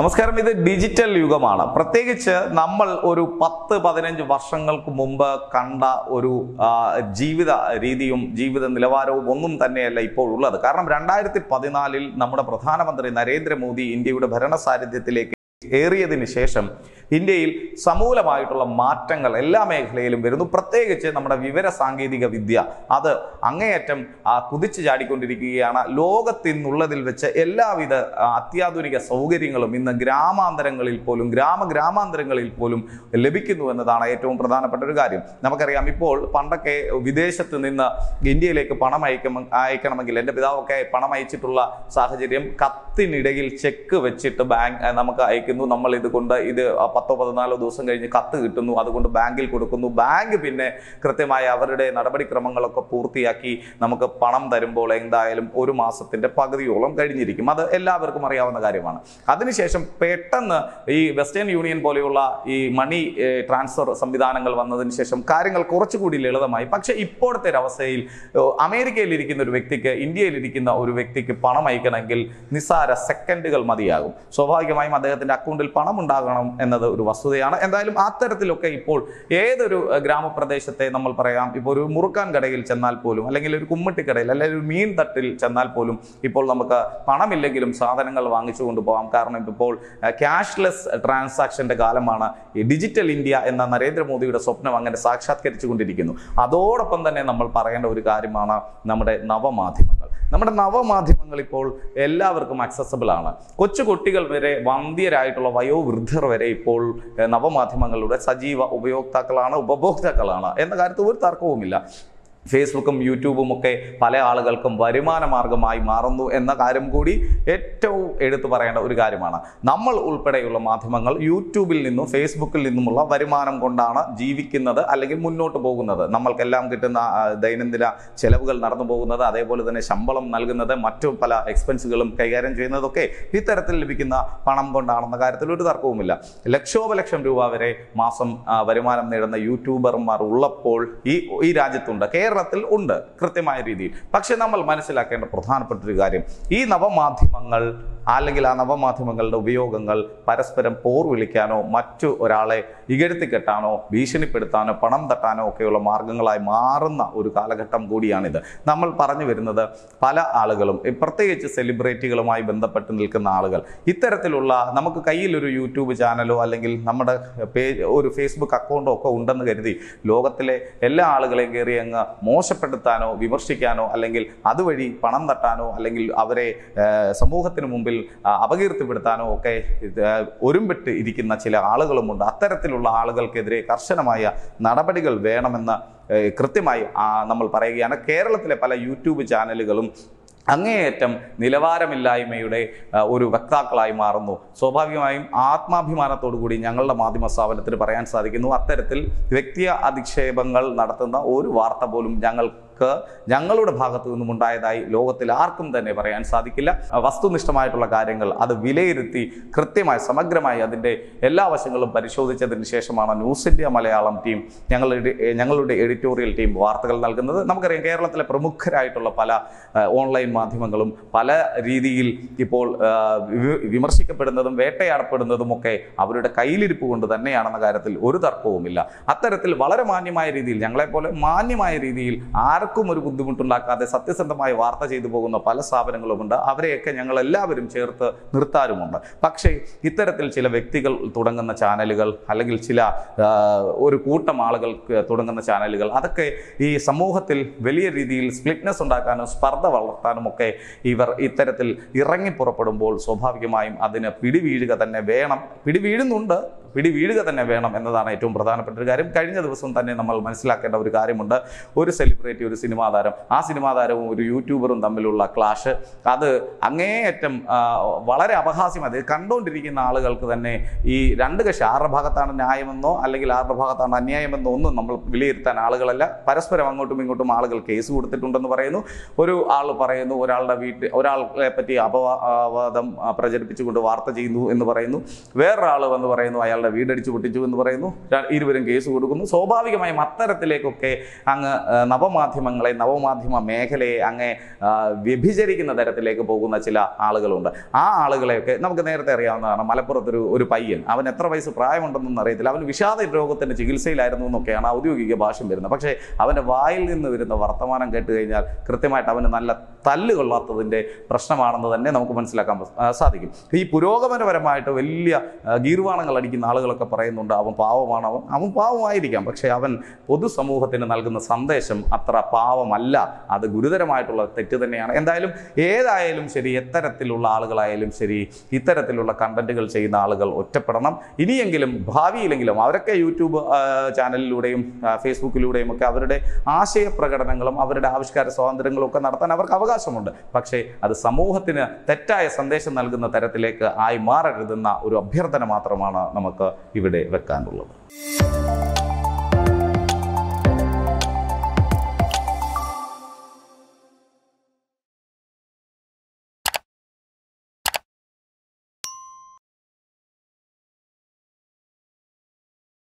നമസ്കാരം ഇത് ഡിജിറ്റൽ യുഗമാണ് പ്രത്യേകിച്ച് നമ്മൾ ഒരു പത്ത് പതിനഞ്ച് വർഷങ്ങൾക്ക് മുമ്പ് കണ്ട ഒരു ആ, ജീവിത രീതിയും ജീവിത നിലവാരവും ഒന്നും തന്നെയല്ല ഇപ്പോൾ ഉള്ളത് കാരണം രണ്ടായിരത്തി പതിനാലിൽ നമ്മുടെ പ്രധാനമന്ത്രി നരേന്ദ്രമോദി ഇന്ത്യയുടെ ഭരണസാരഥ്യത്തിലേക്ക് ഏറിയതിന് ശേഷം ഇന്ത്യയിൽ സമൂലമായിട്ടുള്ള മാറ്റങ്ങൾ എല്ലാ മേഖലയിലും വരുന്നു പ്രത്യേകിച്ച് നമ്മുടെ വിവര സാങ്കേതിക വിദ്യ അത് അങ്ങേയറ്റം ആ, കുതിച്ചു ചാടിക്കൊണ്ടിരിക്കുകയാണ് ലോകത്തിന്നുള്ളതിൽ വെച്ച് എല്ലാവിധ ആ, അത്യാധുനിക സൗകര്യങ്ങളും ഇന്ന് ഗ്രാമാന്തരങ്ങളിൽ പോലും ഗ്രാമ ഗ്രാമാന്തരങ്ങളിൽ പോലും ലഭിക്കുന്നു എന്നതാണ് ഏറ്റവും പ്രധാനപ്പെട്ട ഒരു കാര്യം നമുക്കറിയാം ഇപ്പോൾ പണ്ടൊക്കെ വിദേശത്ത് നിന്ന് ഇന്ത്യയിലേക്ക് പണം അയക്കും അയക്കണമെങ്കിൽ എൻ്റെ പിതാവൊക്കെ പണം അയച്ചിട്ടുള്ള സാഹചര്യം കത്തിനിടയിൽ ചെക്ക് വെച്ചിട്ട് ബാങ്ക് ആ, നമുക്ക് അയക്കുന്നു നമ്മൾ ഇത് കൊണ്ട് ഇത് ആ, പത്തോ പതിനാലോ ദിവസം കഴിഞ്ഞ് കത്ത് കിട്ടുന്നു അതുകൊണ്ട് ബാങ്കിൽ കൊടുക്കുന്നു ബാങ്ക് പിന്നെ കൃത്യമായി അവരുടെ നടപടിക്രമങ്ങളൊക്കെ പൂർത്തിയാക്കി നമുക്ക് പണം തരുമ്പോൾ എന്തായാലും ഒരു മാസത്തിന്റെ പകുതിയോളം കഴിഞ്ഞിരിക്കും അത് എല്ലാവർക്കും അറിയാവുന്ന കാര്യമാണ് അതിനുശേഷം പെട്ടെന്ന് ഈ വെസ്റ്റേൺ യൂണിയൻ പോലെയുള്ള ഈ മണി ഏഹ്, ട്രാൻസ്ഫർ സംവിധാനങ്ങൾ വന്നതിന് ശേഷം കാര്യങ്ങൾ കുറച്ചുകൂടി ലളിതമായി പക്ഷേ ഇപ്പോഴത്തെ ഒരു അവസ്ഥയിൽ ഏഹ്, അമേരിക്കയിൽ ഇരിക്കുന്ന ഒരു വ്യക്തിക്ക് ഇന്ത്യയിൽ ഇരിക്കുന്ന ഒരു വ്യക്തിക്ക് പണം അയക്കണമെങ്കിൽ നിസ്സാര സെക്കൻഡുകൾ മതിയാകും സ്വാഭാവികമായും അദ്ദേഹത്തിന്റെ അക്കൗണ്ടിൽ പണം ഉണ്ടാകണം എന്നത് ഒരു വസ്തുതയാണ് എന്തായാലും അത്തരത്തിലൊക്കെ ഇപ്പോൾ ഏതൊരു ഏഹ്, ഗ്രാമപ്രദേശത്തെ നമ്മൾ പറയാം ഇപ്പോൾ ഒരു മുറുക്കാൻ കടയിൽ ചെന്നാൽ പോലും അല്ലെങ്കിൽ ഒരു കുമ്മിട്ടിക്കടയിൽ അല്ലെങ്കിൽ ഒരു മീൻ തട്ടിൽ ചെന്നാൽ പോലും ഇപ്പോൾ നമുക്ക് പണമില്ലെങ്കിലും സാധനങ്ങൾ വാങ്ങിച്ചു കൊണ്ടുപോകാം കാരണം ഇപ്പോൾ ക്യാഷ്ലെസ് ട്രാൻസാക്ഷന്റെ കാലമാണ് ഈ ഡിജിറ്റൽ ഇന്ത്യ എന്ന നരേന്ദ്രമോദിയുടെ സ്വപ്നം അങ്ങനെ സാക്ഷാത്കരിച്ചു കൊണ്ടിരിക്കുന്നു അതോടൊപ്പം തന്നെ നമ്മൾ പറയേണ്ട ഒരു കാര്യമാണ് നമ്മുടെ നവമാധ്യമങ്ങൾ നമ്മുടെ നവമാധ്യമങ്ങൾ ഇപ്പോൾ എല്ലാവർക്കും അക്സസബിൾ ആണ് കൊച്ചു കുട്ടികൾ വരെ വന്ധ്യരായിട്ടുള്ള വയോവൃദ്ധർ വരെ ഇപ്പോൾ ഏഹ്, നവമാധ്യമങ്ങളുടെ സജീവ ഉപയോക്താക്കളാണ് ഉപഭോക്താക്കളാണ് എന്ന കാര്യത്തിൽ ഒരു തർക്കവുമില്ല ഫേസ്ബുക്കും യൂട്യൂബും ഒക്കെ പല ആളുകൾക്കും വരുമാന മാർഗമായി മാറുന്നു എന്ന കാര്യം കൂടി ഏറ്റവും എടുത്തു പറയേണ്ട ഒരു കാര്യമാണ് നമ്മൾ ഉൾപ്പെടെയുള്ള മാധ്യമങ്ങൾ യൂട്യൂബിൽ നിന്നും ഫേസ്ബുക്കിൽ നിന്നുമുള്ള വരുമാനം കൊണ്ടാണ് ജീവിക്കുന്നത് അല്ലെങ്കിൽ മുന്നോട്ട് പോകുന്നത് നമ്മൾക്കെല്ലാം കിട്ടുന്ന ആ, ദൈനംദിന ചെലവുകൾ നടന്നു പോകുന്നത് അതേപോലെ തന്നെ ശമ്പളം നൽകുന്നത് മറ്റു പല എക്സ്പെൻസുകളും കൈകാര്യം ചെയ്യുന്നതൊക്കെ ഇത്തരത്തിൽ ലഭിക്കുന്ന പണം കൊണ്ടാണെന്ന കാര്യത്തിൽ ഒരു തർക്കവുമില്ല ലക്ഷോപലക്ഷം രൂപ വരെ മാസം ആ, വരുമാനം നേടുന്ന യൂട്യൂബർമാർ ഉള്ളപ്പോൾ ഈ ഈ രാജ്യത്തുണ്ട് കേരളത്തിൽ ഉണ്ട് കൃത്യമായ രീതിയിൽ പക്ഷെ നമ്മൾ മനസ്സിലാക്കേണ്ട പ്രധാനപ്പെട്ട ഒരു കാര്യം ഈ നവമാധ്യമങ്ങൾ അല്ലെങ്കിൽ ആ നവമാധ്യമങ്ങളുടെ ഉപയോഗങ്ങൾ പരസ്പരം പോർ വിളിക്കാനോ മറ്റു ഒരാളെ ഇകഴ്ത്തിക്കെട്ടാനോ ഭീഷണിപ്പെടുത്താനോ പണം തട്ടാനോ ഒക്കെയുള്ള മാർഗങ്ങളായി മാറുന്ന ഒരു കാലഘട്ടം കൂടിയാണിത് നമ്മൾ പറഞ്ഞു വരുന്നത് പല ആളുകളും ഈ പ്രത്യേകിച്ച് സെലിബ്രിറ്റികളുമായി ബന്ധപ്പെട്ട് നിൽക്കുന്ന ആളുകൾ ഇത്തരത്തിലുള്ള നമുക്ക് കയ്യിൽ ഒരു യൂട്യൂബ് ചാനലോ അല്ലെങ്കിൽ നമ്മുടെ പേജ് ഒരു ഫേസ്ബുക്ക് അക്കൗണ്ടോ ഒക്കെ ഉണ്ടെന്ന് കരുതി ലോകത്തിലെ എല്ലാ ആളുകളെയും കയറി അങ്ങ് മോശപ്പെടുത്താനോ വിമർശിക്കാനോ അല്ലെങ്കിൽ അതുവഴി പണം തട്ടാനോ അല്ലെങ്കിൽ അവരെ ഏഹ്, സമൂഹത്തിന് മുമ്പിൽ ആ, അപകീർത്തിപ്പെടുത്താനോ ഒക്കെ ഇത്, ഏഹ്, ഒരുമ്പിട്ട് ഇരിക്കുന്ന ചില ആളുകളുമുണ്ട് അത്തരത്തിലുള്ള ആളുകൾക്കെതിരെ കർശനമായ നടപടികൾ വേണമെന്ന് ഏഹ്, കൃത്യമായി ആ, നമ്മൾ പറയുകയാണ് കേരളത്തിലെ പല യൂട്യൂബ് ചാനലുകളും അങ്ങേയറ്റം നിലവാരമില്ലായ്മയുടെ ആ, ഒരു വക്താക്കളായി മാറുന്നു സ്വാഭാവികമായും ആത്മാഭിമാനത്തോടു കൂടി ഞങ്ങളുടെ മാധ്യമ സ്ഥാപനത്തിന് പറയാൻ സാധിക്കുന്നു അത്തരത്തിൽ വ്യക്തി അധിക്ഷേപങ്ങൾ നടത്തുന്ന ഒരു വാർത്ത പോലും ഞങ്ങൾക്ക് ഞങ്ങളുടെ ഭാഗത്തു നിന്നും ഉണ്ടായതായി ലോകത്തിൽ ആർക്കും തന്നെ പറയാൻ സാധിക്കില്ല ആ, വസ്തുനിഷ്ഠമായിട്ടുള്ള കാര്യങ്ങൾ അത് വിലയിരുത്തി കൃത്യമായി സമഗ്രമായി അതിൻ്റെ എല്ലാ വശങ്ങളും പരിശോധിച്ചതിന് ശേഷമാണ് ന്യൂസ് ഇന്ത്യ മലയാളം ടീം ഞങ്ങളുടെ ഞങ്ങളുടെ എഡിറ്റോറിയൽ ടീം വാർത്തകൾ നൽകുന്നത് നമുക്കറിയാം കേരളത്തിലെ പ്രമുഖരായിട്ടുള്ള പല ആ, ഓൺലൈൻ മാധ്യമങ്ങളും പല രീതിയിൽ ഇപ്പോൾ ആ, വി- വിമർശിക്കപ്പെടുന്നതും വേട്ടയാടപ്പെടുന്നതും ഒക്കെ അവരുടെ കയ്യിലിരിപ്പ് കൊണ്ട് തന്നെയാണെന്ന കാര്യത്തിൽ ഒരു തർക്കവുമില്ല അത്തരത്തിൽ വളരെ മാന്യമായ രീതിയിൽ ഞങ്ങളെപ്പോലെ മാന്യമായ രീതിയിൽ ആർക്കും ഒരു ബുദ്ധിമുട്ടുണ്ടാക്കാതെ സത്യസന്ധമായ വാർത്ത ചെയ്തു പോകുന്ന പല സ്ഥാപനങ്ങളുമുണ്ട് അവരെയൊക്കെ ഞങ്ങൾ എല്ലാവരും ചേർത്ത് നിർത്താറുമുണ്ട് പക്ഷേ ഇത്തരത്തിൽ ചില വ്യക്തികൾ തുടങ്ങുന്ന ചാനലുകൾ അല്ലെങ്കിൽ ചില ആ, ഒരു കൂട്ടം ആളുകൾ തുടങ്ങുന്ന ചാനലുകൾ അതൊക്കെ ഈ സമൂഹത്തിൽ വലിയ രീതിയിൽ സ്പ്ലിറ്റ്നെസ് ഉണ്ടാക്കാനും സ്പർദ്ധ വളർത്താനും ഒക്കെ ഇവർ ഇത്തരത്തിൽ ഇറങ്ങി പുറപ്പെടുമ്പോൾ സ്വാഭാവികമായും അതിന് പിടിവീഴുക തന്നെ വേണം പിടിവീഴുന്നുണ്ട് പിടിവീഴുക തന്നെ വേണം എന്നതാണ് ഏറ്റവും പ്രധാനപ്പെട്ട ഒരു കാര്യം കഴിഞ്ഞ ദിവസം തന്നെ നമ്മൾ മനസ്സിലാക്കേണ്ട ഒരു കാര്യമുണ്ട് ഒരു സെലിബ്രിറ്റി ഒരു സിനിമാ താരം ആ സിനിമാ താരവും ഒരു യൂട്യൂബറും തമ്മിലുള്ള ക്ലാഷ് അത് അങ്ങേയറ്റം ആ, വളരെ അപഹാസ്യം അത് കണ്ടുകൊണ്ടിരിക്കുന്ന ആളുകൾക്ക് തന്നെ ഈ രണ്ട് കക്ഷി ആരുടെ ഭാഗത്താണ് ന്യായമെന്നോ അല്ലെങ്കിൽ ആരുടെ ഭാഗത്താണ് അന്യായമെന്നോ ഒന്നും നമ്മൾ വിലയിരുത്താൻ ആളുകളല്ല പരസ്പരം അങ്ങോട്ടും ഇങ്ങോട്ടും ആളുകൾ കേസ് കൊടുത്തിട്ടുണ്ടെന്ന് പറയുന്നു ഒരു ആൾ പറയുന്നു ഒരാളുടെ വീട്ടിൽ ഒരാളെ പറ്റി അപവാദം ആ, പ്രചരിപ്പിച്ചുകൊണ്ട് വാർത്ത ചെയ്യുന്നു എന്ന് പറയുന്നു വേറൊരാൾ വന്ന് പറയുന്നു അയാളുടെ അയാളുടെ വീടടിച്ചു പൊട്ടിച്ചു എന്ന് പറയുന്നു ര- ഇരുവരും കേസ് കൊടുക്കുന്നു സ്വാഭാവികമായും അത്തരത്തിലേക്കൊക്കെ അങ്ങ് ആ, നവമാധ്യമങ്ങളെ നവമാധ്യമ മേഖലയെ അങ്ങ് ആ, വ്യഭിചരിക്കുന്ന തരത്തിലേക്ക് പോകുന്ന ചില ആളുകളുണ്ട് ആ ആളുകളെയൊക്കെ നമുക്ക് നേരത്തെ അറിയാവുന്നതാണ് മലപ്പുറത്തൊരു ഒരു പയ്യൻ അവൻ എത്ര വയസ്സ് പ്രായമുണ്ടെന്നൊന്നും അറിയത്തില്ല അവൻ വിഷാദ രോഗത്തിന്റെ ചികിത്സയിലായിരുന്നു എന്നൊക്കെയാണ് ഔദ്യോഗിക ഭാഷ്യം വരുന്നത് പക്ഷേ അവൻ്റെ വായിൽ നിന്ന് വരുന്ന വർത്തമാനം കേട്ട് കഴിഞ്ഞാൽ കൃത്യമായിട്ട് അവന് നല്ല തല്ല് കൊള്ളാത്തതിൻ്റെ പ്രശ്നമാണെന്ന് തന്നെ നമുക്ക് മനസ്സിലാക്കാൻ പ- ആ, സാധിക്കും ഈ പുരോഗമനപരമായിട്ട് വലിയ ആ, ഗീർവാണങ്ങൾ അടിക്കുന്ന ആളുകളൊക്കെ പറയുന്നുണ്ട് അവൻ പാവമാണ് അവൻ അവൻ പാവമായിരിക്കാം പക്ഷേ അവൻ പൊതുസമൂഹത്തിന് നൽകുന്ന സന്ദേശം അത്ര പാവമല്ല അത് ഗുരുതരമായിട്ടുള്ള തെറ്റ് തന്നെയാണ് എന്തായാലും ഏതായാലും ശരി എത്തരത്തിലുള്ള ആളുകളായാലും ശരി ഇത്തരത്തിലുള്ള കണ്ടന്റുകൾ ചെയ്യുന്ന ആളുകൾ ഒറ്റപ്പെടണം ഇനിയെങ്കിലും ഭാവിയിലെങ്കിലും അവരൊക്കെ യൂട്യൂബ് ആ, ചാനലിലൂടെയും ആ, ഫേസ്ബുക്കിലൂടെയും ഒക്കെ അവരുടെ ആശയപ്രകടനങ്ങളും അവരുടെ ആവിഷ്കാര സ്വാതന്ത്ര്യങ്ങളും ഒക്കെ നടത്താൻ അവർക്ക് അവകാശമുണ്ട് പക്ഷേ അത് സമൂഹത്തിന് തെറ്റായ സന്ദേശം നൽകുന്ന തരത്തിലേക്ക് ആയി മാറരുതെന്ന ഒരു അഭ്യർത്ഥന മാത്രമാണ് നമുക്ക് ഇവിടെ വെക്കാനുള്ളത്